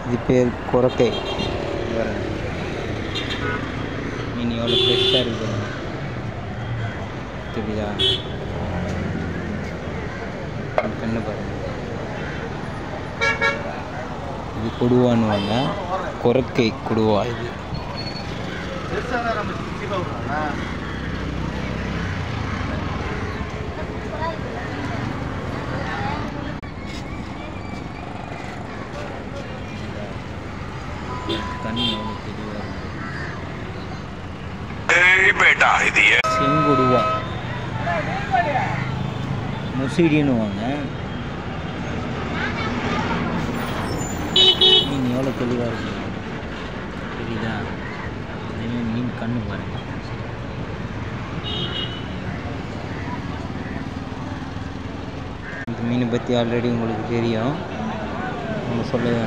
இது பேர் குரக்கை பாருங்க மீன் எவ்வளோ ஃப்ரெஷ்ஷாக இருக்கு பாருங்க தெரியுதா இந்த கண்ணு பாருங்க இது கொடுவான்னுவாங்க குரக்கை கொடுவா இது கண் எவ்வளோ தெளிவாக இருக்கு बेटा இது செங்கொடுவா முசிடின்னுவாங்க மீன் எவ்வளோ தெளிவாக இருக்கு தெரியுதா அதேமாதிரி மீன் கண்ணு பாருங்க இந்த மீனை பற்றி ஆல்ரெடி உங்களுக்கு தெரியும் நம்ம சொல்ல